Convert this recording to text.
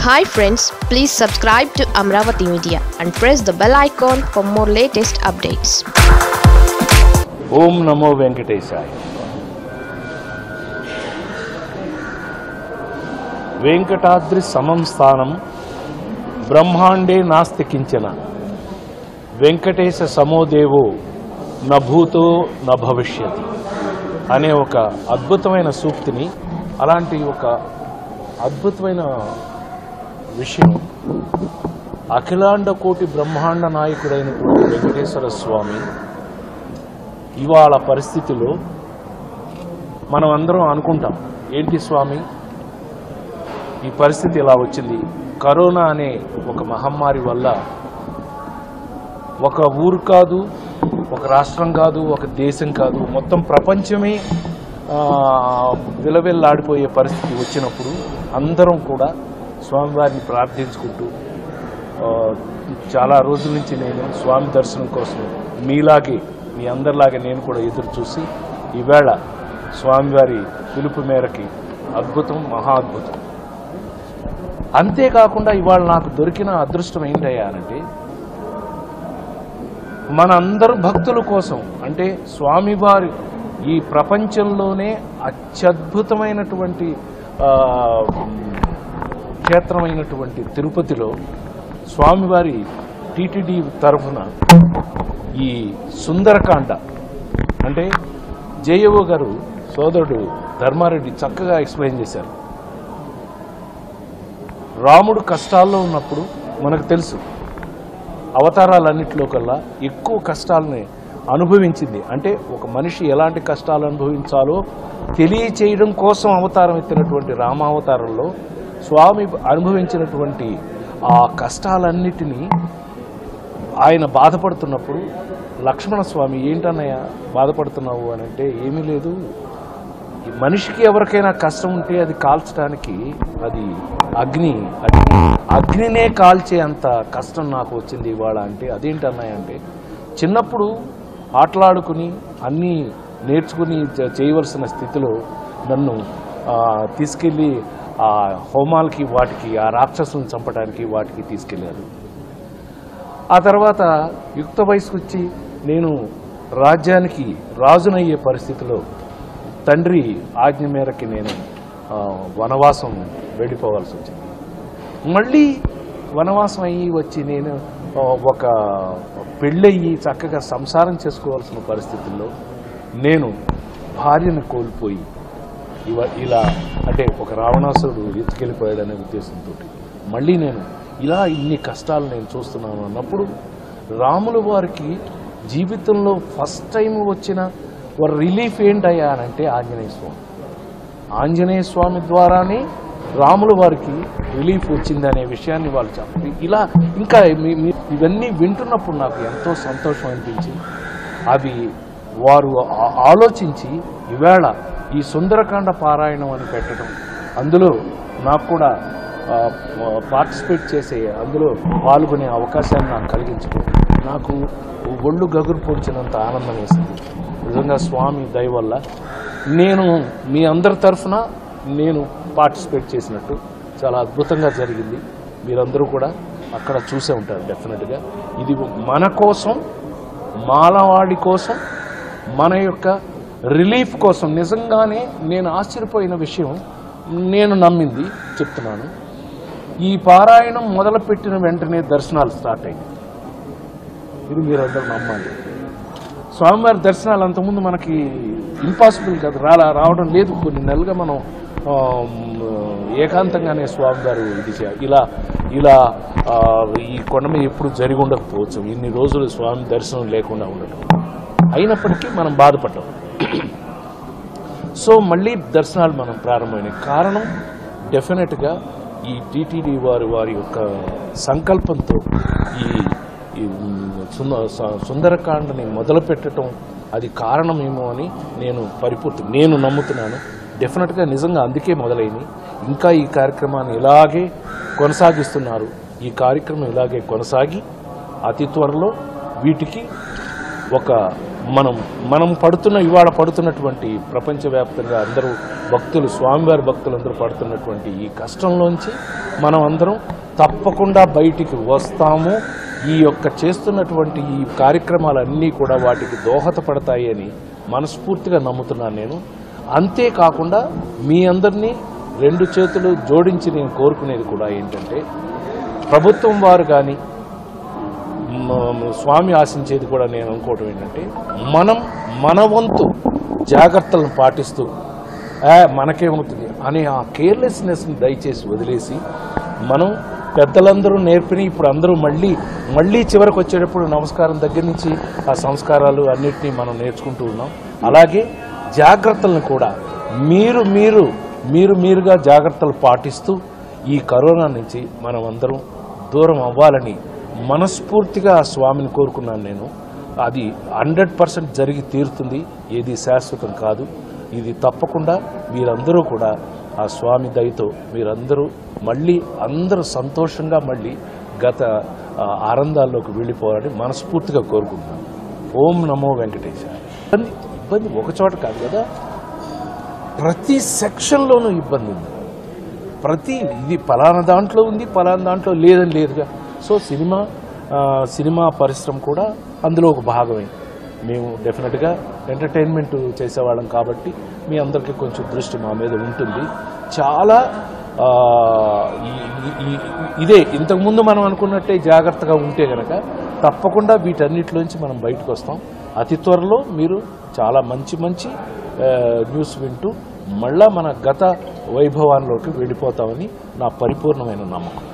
hi friends please subscribe to Amaravati media and press the bell icon for more latest updates Om నమో వెంకటేశాయ వెంకటాద్రి సమం స్థానం బ్రహ్మాండే నాస్తి కించన వెంకటేశ సమోదేవో నభూతో న భవిష్యతి అనే ఒక అద్భుతమైన సూక్తిని అలాంటి ఒక అద్భుతమైన విషయం అఖిలాండ కోటి బ్రహ్మాండ నాయకుడైనటువంటి వెంకటేశ్వర స్వామి ఇవాళ పరిస్థితిలో మనం అందరం అనుకుంటాం ఏంటి స్వామి ఈ పరిస్థితి ఇలా వచ్చింది కరోనా అనే ఒక మహమ్మారి వల్ల ఒక ఊరు కాదు ఒక రాష్ట్రం కాదు ఒక దేశం కాదు మొత్తం ప్రపంచమే ఆ, విలవిల్లాడిపోయే పరిస్థితి వచ్చినప్పుడు అందరం కూడా స్వామివారిని ప్రార్థించుకుంటూ ఆ, చాలా రోజుల నుంచి నేను స్వామి దర్శనం కోసం మీలాగే మీ అందరిలాగే నేను కూడా ఎదురు చూసి ఈవేళ స్వామివారి పిలుపు మేరకి అద్భుతం మహా అద్భుతం అంతేకాకుండా ఇవాళ నాకు దొరికిన అదృష్టం ఏంటయ్యా అంటే మన అందరు భక్తుల కోసం అంటే స్వామివారి ఈ ప్రపంచంలోనే అత్యద్భుతమైనటువంటి ఆ, క్షేత్రమైనటువంటి తిరుపతిలో స్వామివారి టీటీడీ తరఫున ఈ సుందరకాండ అంటే జేయఓ గారు సోదరుడు ధర్మారెడ్డి చక్కగా ఎక్స్ప్లెయిన్ చేశారు రాముడు కష్టాల్లో ఉన్నప్పుడు మనకు తెలుసు అవతారాలన్నింటిలో కల్లా ఎక్కువ కష్టాలని అనుభవించింది అంటే ఒక మనిషి ఎలాంటి కష్టాలు అనుభవించాలో తెలియచేయడం కోసం అవతారం ఎత్తినటువంటి రామావతారంలో స్వామి అనుభవించినటువంటి ఆ కష్టాలన్నిటినీ ఆయన బాధపడుతున్నప్పుడు లక్ష్మణ స్వామి ఏంటన్నయ్య బాధపడుతున్నావు అని అంటే ఏమీ లేదు ఈ మనిషికి ఎవరికైనా కష్టం ఉంటే అది కాల్చడానికి అది అగ్ని అగ్ని అగ్నినే కాల్చే అంత కష్టం నాకు వచ్చింది ఇవాళ అంటే అదేంటన్నాయి అంటే చిన్నప్పుడు ఆటలాడుకుని అన్నీ నేర్చుకుని చే- చేయవలసిన స్థితిలో నన్ను ఆ, తీసుకెళ్ళి ఆ హోమాలకి వాటికి ఆ రాక్షసులను చంపడానికి వాటికి తీసుకెళ్లారు ఆ తర్వాత యుక్త వయసుకు వచ్చి నేను రాజ్యానికి రాజునయ్యే పరిస్థితిలో తండ్రి ఆజ్ఞ మేరకి నేను ఆ, వనవాసం వెళ్ళిపోవాల్సి వచ్చింది మళ్ళీ వనవాసం అయ్యి వచ్చి నేను ఆ, ఒక పెళ్ళయ్యి చక్కగా సంసారం చేసుకోవాల్సిన పరిస్థితుల్లో నేను భార్యను కోల్పోయి ఇవ ఇలా అంటే ఒక రావణాసురుడు ఎత్తుకెళ్ళిపోయాడనే ఉద్దేశంతో మళ్ళీ నేను ఇలా ఇన్ని కష్టాలు నేను చూస్తున్నాను అన్నప్పుడు రాముల వారికి జీవితంలో ఫస్ట్ టైం వచ్చిన ఒక రిలీఫ్ ఏంటయ్యా అని అంటే ఆంజనేయ స్వామి ఆంజనేయ స్వామి ద్వారానే రాముల వారికి రిలీఫ్ వచ్చిందనే విషయాన్ని వాళ్ళు చెప్పి ఇలా ఇంకా మీ- మీ- ఇవన్నీ వింటున్నప్పుడు నాకు ఎంతో సంతోషం అనిపించి అవి వారు ఆ- ఆలోచించి ఈవేళ ఈ సుందరకాండ పారాయణం అని పెట్టడం అందులో నాకు కూడా పార్టిసిపేట్ చేసే అందులో పాల్గొనే అవకాశాన్ని నాకు కలిగించుకోవడం నాకు ఒళ్ళు గగురు పొడిచినంత ఆనందం వేసింది నిజంగా స్వామి దయ వల్ల నేను మీ అందరి తరఫున నేను పార్టిసిపేట్ చేసినట్టు చాలా అద్భుతంగా జరిగింది మీరందరూ కూడా అక్కడ చూసే ఉంటారు డెఫినెట్గా ఇది మన కోసం మానవాడి కోసం మన యొక్క రిలీఫ్ కోసం నిజంగానే నేను ఆశ్చర్యపోయిన విషయం నేను నమ్మింది చెప్తున్నాను ఈ పారాయణం మొదలుపెట్టిన వెంటనే దర్శనాలు స్టార్ట్ అయ్యాయి ఇది మీరందరూ నమ్మాలి స్వామివారి దర్శనాలు అంతకుముందు మనకి ఇంపాసిబుల్ కదా రాలా రావడం లేదు కొన్ని నెలలుగా మనం ఆ, ఏకాంతంగానే స్వామివారు ఇది చేయాలి ఇలా ఇలా ఆ, ఈ కొండ మీద ఎప్పుడు జరిగి ఉండకపోవచ్చు ఇన్ని రోజులు స్వామి దర్శనం లేకుండా ఉండటం అయినప్పటికీ మనం బాధపడ్డాం సో మళ్ళీ దర్శనాలు మనం ప్రారంభమైనాయి కారణం డెఫినెట్గా ఈ టీటీడీ వారి వారి యొక్క సంకల్పంతో ఈ ఈ సుంద స- సుందరకాండని మొదలు పెట్టడం అది కారణమేమో అని నేను పరిపూర్తి నేను నమ్ముతున్నాను డెఫినెట్గా నిజంగా అందుకే మొదలైంది ఇంకా ఈ కార్యక్రమాన్ని ఇలాగే కొనసాగిస్తున్నారు ఈ కార్యక్రమం ఇలాగే కొనసాగి అతి త్వరలో వీటికి ఒక మనం మనం పడుతున్న ఇవాళ పడుతున్నటువంటి ప్రపంచవ్యాప్తంగా అందరూ భక్తులు స్వామివారి భక్తులు అందరూ పడుతున్నటువంటి ఈ కష్టంలోంచి మనం అందరం తప్పకుండా బయటికి వస్తాము ఈ యొక్క చేస్తున్నటువంటి ఈ కార్యక్రమాలన్నీ కూడా వాటికి దోహదపడతాయి అని మనస్ఫూర్తిగా నమ్ముతున్నాను నేను అంతేకాకుండా మీ అందరినీ రెండు చేతులు జోడించి నేను కోరుకునేది కూడా ఏంటంటే ప్రభుత్వం వారు కానీ మ- స్వామి ఆశించేది కూడా నేను అనుకోవటం ఏంటంటే మనం మన వంతు జాగ్రత్తలను పాటిస్తూ "ఆ, మనకేమవుతుంది అనే ఆ కేర్లెస్నెస్ని దయచేసి వదిలేసి మనం పెద్దలందరూ నేర్పిని ఇప్పుడు అందరూ మళ్ళీ మళ్ళీ చివరికి వచ్చేటప్పుడు నమస్కారం దగ్గర నుంచి ఆ సంస్కారాలు అన్నిటినీ మనం నేర్చుకుంటూ ఉన్నాం అలాగే జాగ్రత్తలను కూడా మీరు మీరు మీరు మీరుగా జాగ్రత్తలు పాటిస్తూ ఈ కరోనా నుంచి మనం అందరం దూరం అవ్వాలని మనస్ఫూర్తిగా ఆ స్వామిని కోరుకున్నాను నేను అది హండ్రెడ్ పర్సెంట్ జరిగి తీరుతుంది ఏది శాశ్వతం కాదు ఇది తప్పకుండా మీరందరూ కూడా ఆ స్వామి దయతో మీరందరూ మళ్ళీ అందరూ సంతోషంగా మళ్ళీ గత ఆ, ఆనందాల్లోకి వెళ్ళిపోవాలని మనస్ఫూర్తిగా కోరుకుంటున్నాను ఓం నమో వెంకటేశ ఇబ్బంది ఇబ్బంది ఒక చోట కాదు కదా ప్రతి సెక్షన్లోనూ ఇబ్బంది ఉంది ప్రతి ఇది పలానా దాంట్లో ఉంది పలానా దాంట్లో లేదని లేదుగా సో సినిమా ఆ, సినిమా పరిశ్రమ కూడా అందులో ఒక భాగమే మేము డెఫినెట్గా ఎంటర్టైన్మెంట్ చేసేవాళ్ళం కాబట్టి మీ అందరికీ కొంచెం దృష్టి మా మీద ఉంటుంది చాలా ఆ, ఈ- ఈ- ఈ- ఇదే ఇంతకుముందు మనం అనుకున్నట్టే జాగ్రత్తగా ఉంటే గనక తప్పకుండా వీటన్నిటిలోంచి మనం బయటకు వస్తాం అతి త్వరలో మీరు చాలా మంచి మంచి ఆ, న్యూస్ వింటూ మళ్ళా మన గత వైభవాల్లోకి వెళ్ళిపోతామని నా పరిపూర్ణమైన నమ్మకం